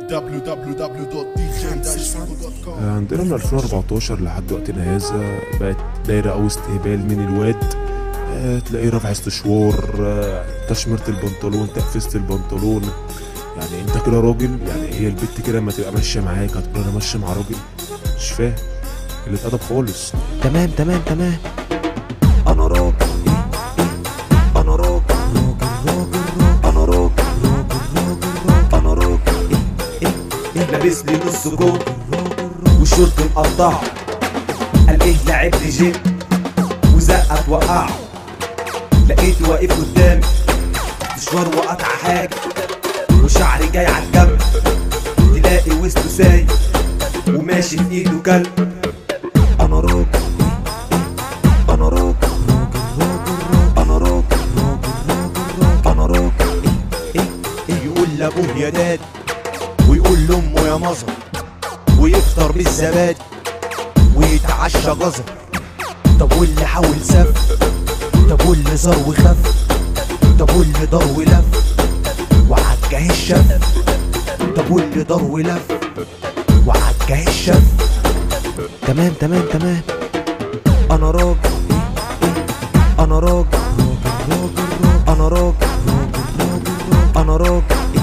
www.dj-figo.com عندنا من 2014 لحد وقتنا هذا بقت دايرة أو استهبال من الواد آه، تلاقيه رافع استشوار آه، تشميرة البنطلون تقفيزة البنطلون يعني انت كده راجل يعني هي البت كده لما تبقى ماشية معاك هتقول انا ماشية مع راجل مش فاهم قلة أدب خالص تمام تمام تمام انا راجل انا راجل انا راجل انا راجل لابس لي نص كوت والشورت مقطعه قال ايه لعب لي جيم وزقه توقعه لقيته واقف قدامي مشوار وقطع حاجه وشعري جاي على الجنب تلاقي وسطه سايق وماشي في ايده كلب انا راجل انا راجل انا راجل انا راجل يقول لابوه يا داد ويقول لامه يا مظهر ويفطر بالزبادي ويتعشى جزر طب واللي حاول سف طب واللي زار وخف طب واللي دار ولف وعجاه الشف طب واللي دار ولف وعجاه الشف تمام تمام تمام انا راجل انا راجل انا راجل انا راجل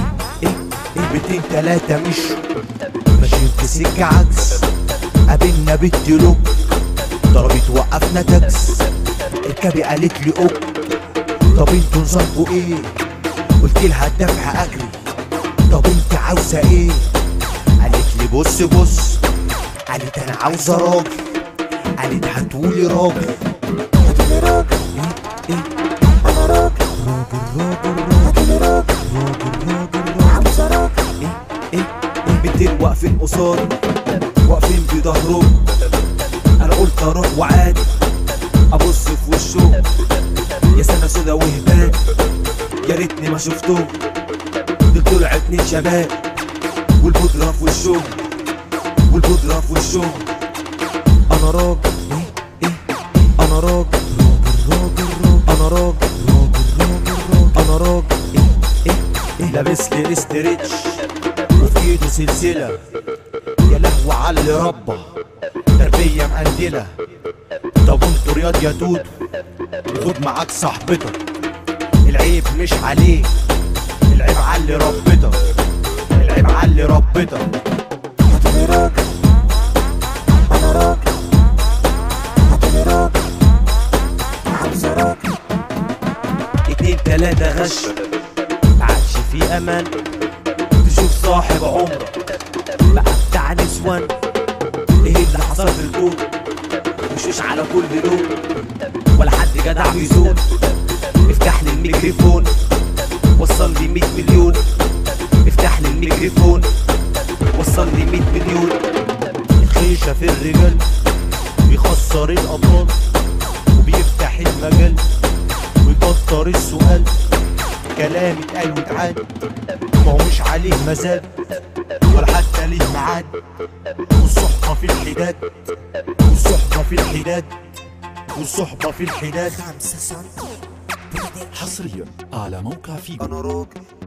بيتين تلاتة مش ماشيين في سكة عكس قابلنا بنت لوك ضربت وقفنا تاكس اركبي قالت لي اوك طب انتوا نظامكوا ايه قلت لها الدفع اجري طب انت عاوزه ايه قالت لي بص بص قالت انا عاوزه راجل قالت هتقولي راجل هتقولي راجل ايه ايه انا راجل راجل راجل هتقولي راجل راجل راجل عاوزه راجل ايه ايه البنتين واقفين قصادي واقفين بظهرهم انا قلت اروح وعادي ابص في وشهم يا سنه سودا وهبان يا ريتني ما شفتهم دول طلع اتنين شباب والبودرة في وشهم والبودرة في وشهم انا راجل ايه ايه انا راجل راجل راجل انا راجل راجل راجل انا راجل ايه ايه ايه لابس لي استريتش وفي ايده سلسلة يا لهوي على اللي ربى تربية مقندلة طب انتوا رياض يا دود خد معاك صاحبتك العيب مش عليك العيب على اللي ربتك العيب على اللي ربتك هتقولي راجل انا راجل هتقولي راجل عاوزة راجل اتنين تلاتة غش معادش في امان تشوف صاحب عمرك بقى بتاع نسوان ايه اللي حصل في الكون وشوش على كل لون ولا حد جدع بيزون افتح لي الميكروفون وصل لي 100 مليون افتح لي الميكروفون وصل لي 100 مليون الخيشة في الرجال بيخسر الأبطال وبيفتح المجال ويكتر السؤال كلام اتقال واتعاد ما هو مش عليه مزاد ولا حتى ليه ميعاد والصحبة في الحداد والصحبة في الحداد والصحبة في الحداد حصريا على موقع فيجو أنا راجل